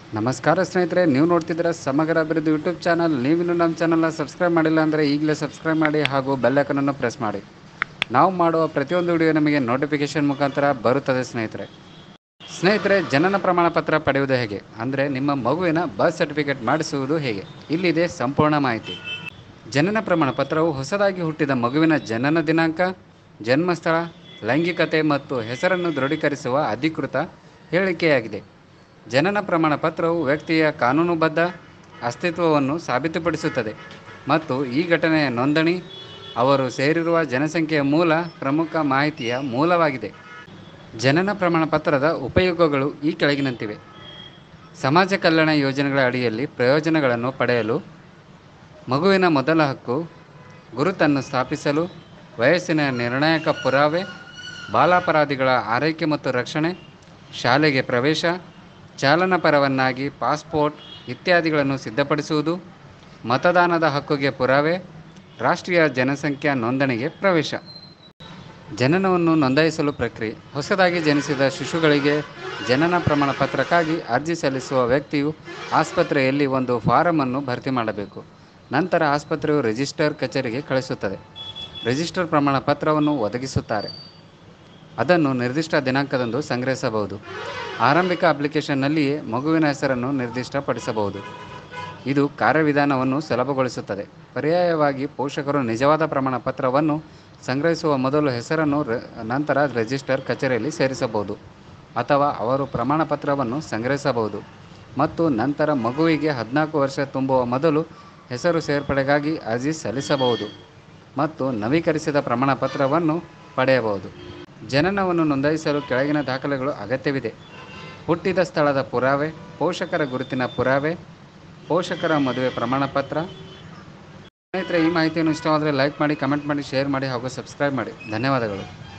ನಮಸ್ಕಾರ ಸ್ನೇಹಿತರೆ ನೀವು ನೋಡ್ತಿದ್ದೀರ ಸಮಗ್ರ ಅಭಿವೃದ್ಧಿ ಯೂಟ್ಯೂಬ್ ಚಾನಲ್ ನೀವಿನ್ನೂ ನಮ್ಮ ಚಾನಲ್ನ ಸಬ್ಸ್ಕ್ರೈಬ್ ಮಾಡಿಲ್ಲ ಅಂದರೆ ಈಗಲೇ ಸಬ್ಸ್ಕ್ರೈಬ್ ಮಾಡಿ ಹಾಗೂ ಬೆಲ್ಲೈಕನನ್ನು ಪ್ರೆಸ್ ಮಾಡಿ ನಾವು ಮಾಡುವ ಪ್ರತಿಯೊಂದು ವಿಡಿಯೋ ನಿಮಗೆ ನೋಟಿಫಿಕೇಷನ್ ಮುಖಾಂತರ ಬರುತ್ತದೆ ಸ್ನೇಹಿತರೆ ಸ್ನೇಹಿತರೆ ಜನನ ಪ್ರಮಾಣ ಪತ್ರ ಪಡೆಯುವುದು ಹೇಗೆ ಅಂದರೆ ನಿಮ್ಮ ಮಗುವಿನ ಬರ್ತ್ ಸರ್ಟಿಫಿಕೇಟ್ ಮಾಡಿಸುವುದು ಹೇಗೆ ಇಲ್ಲಿದೆ ಸಂಪೂರ್ಣ ಮಾಹಿತಿ ಜನನ ಪ್ರಮಾಣ ಪತ್ರವು ಹೊಸದಾಗಿ ಹುಟ್ಟಿದ ಮಗುವಿನ ಜನನ ದಿನಾಂಕ ಜನ್ಮಸ್ಥಳ ಲೈಂಗಿಕತೆ ಮತ್ತು ಹೆಸರನ್ನು ದೃಢೀಕರಿಸುವ ಅಧಿಕೃತ ಹೇಳಿಕೆಯಾಗಿದೆ ಜನನ ಪ್ರಮಾಣ ಪತ್ರವು ವ್ಯಕ್ತಿಯ ಕಾನೂನುಬದ್ಧ ಅಸ್ತಿತ್ವವನ್ನು ಸಾಬೀತುಪಡಿಸುತ್ತದೆ ಮತ್ತು ಈ ಘಟನೆಯ ನೋಂದಣಿ ಅವರು ಸೇರಿರುವ ಜನಸಂಖ್ಯೆಯ ಮೂಲ ಪ್ರಮುಖ ಮಾಹಿತಿಯ ಮೂಲವಾಗಿದೆ ಜನನ ಪ್ರಮಾಣ ಪತ್ರದ ಉಪಯೋಗಗಳು ಈ ಕೆಳಗಿನಂತಿವೆ ಸಮಾಜ ಕಲ್ಯಾಣ ಯೋಜನೆಗಳ ಅಡಿಯಲ್ಲಿ ಪ್ರಯೋಜನಗಳನ್ನು ಪಡೆಯಲು ಮಗುವಿನ ಮೊದಲ ಹಕ್ಕು ಗುರುತನ್ನು ಸ್ಥಾಪಿಸಲು ವಯಸ್ಸಿನ ನಿರ್ಣಾಯಕ ಪುರಾವೆ ಬಾಲಾಪರಾಧಿಗಳ ಆರೈಕೆ ಮತ್ತು ರಕ್ಷಣೆ ಶಾಲೆಗೆ ಪ್ರವೇಶ ಚಾಲನಪರವನ್ನಾಗಿ ಪಾಸ್ಪೋರ್ಟ್ ಇತ್ಯಾದಿಗಳನ್ನು ಸಿದ್ಧಪಡಿಸುವುದು ಮತದಾನದ ಹಕ್ಕುಗೆ ಪುರಾವೆ ರಾಷ್ಟ್ರೀಯ ಜನಸಂಖ್ಯಾ ನೋಂದಣಿಗೆ ಪ್ರವೇಶ ಜನನವನ್ನು ನೋಂದಾಯಿಸಲು ಪ್ರಕ್ರಿಯೆ ಹೊಸದಾಗಿ ಜನಿಸಿದ ಶಿಶುಗಳಿಗೆ ಜನನ ಪ್ರಮಾಣ ಪತ್ರಕ್ಕಾಗಿ ಅರ್ಜಿ ಸಲ್ಲಿಸುವ ವ್ಯಕ್ತಿಯು ಆಸ್ಪತ್ರೆಯಲ್ಲಿ ಒಂದು ಫಾರಮನ್ನು ಭರ್ತಿ ಮಾಡಬೇಕು ನಂತರ ಆಸ್ಪತ್ರೆಯು ರಿಜಿಸ್ಟರ್ ಕಚೇರಿಗೆ ಕಳಿಸುತ್ತದೆ ರಿಜಿಸ್ಟರ್ ಪ್ರಮಾಣ ಪತ್ರವನ್ನು ಒದಗಿಸುತ್ತಾರೆ ಅದನ್ನು ನಿರ್ದಿಷ್ಟ ದಿನಾಂಕದಂದು ಸಂಗ್ರಹಿಸಬಹುದು ಆರಂಭಿಕ ಅಪ್ಲಿಕೇಶನ್ನಲ್ಲಿಯೇ ಮಗುವಿನ ಹೆಸರನ್ನು ನಿರ್ದಿಷ್ಟಪಡಿಸಬಹುದು ಇದು ಕಾರ್ಯವಿಧಾನವನ್ನು ಸುಲಭಗೊಳಿಸುತ್ತದೆ ಪರ್ಯಾಯವಾಗಿ ಪೋಷಕರು ನಿಜವಾದ ಪ್ರಮಾಣ ಪತ್ರವನ್ನು ಸಂಗ್ರಹಿಸುವ ಮೊದಲು ಹೆಸರನ್ನು ರ- ನಂತರ ರಿಜಿಸ್ಟರ್ ಕಚೇರಿಯಲ್ಲಿ ಸೇರಿಸಬಹುದು ಅಥವಾ ಅವರು ಪ್ರಮಾಣ ಪತ್ರವನ್ನು ಸಂಗ್ರಹಿಸಬಹುದು ಮತ್ತು ನಂತರ ಮಗುವಿಗೆ ಹದಿನಾಲ್ಕು ವರ್ಷ ತುಂಬುವ ಮೊದಲು ಹೆಸರು ಸೇರ್ಪಡೆಗಾಗಿ ಅರ್ಜಿ ಸಲ್ಲಿಸಬಹುದು ಮತ್ತು ನವೀಕರಿಸಿದ ಪ್ರಮಾಣ ಪತ್ರವನ್ನು ಪಡೆಯಬಹುದು ಜನನವನ್ನು ನೋಂದಾಯಿಸಲು ಕೆಳಗಿನ ದಾಖಲೆಗಳು ಅಗತ್ಯವಿದೆ ಹುಟ್ಟಿದ ಸ್ಥಳದ ಪುರಾವೆ ಪೋಷಕರ ಗುರುತಿನ ಪುರಾವೆ ಪೋಷಕರ ಮದುವೆ ಪ್ರಮಾಣ ಪತ್ರ ಸ್ನೇಹಿತರೆ ಈ ಮಾಹಿತಿಯನ್ನು ಇಷ್ಟವಾದರೆ ಲೈಕ್ ಮಾಡಿ ಕಮೆಂಟ್ ಮಾಡಿ ಶೇರ್ ಮಾಡಿ ಹಾಗೂ ಸಬ್ಸ್ಕ್ರೈಬ್ ಮಾಡಿ ಧನ್ಯವಾದಗಳು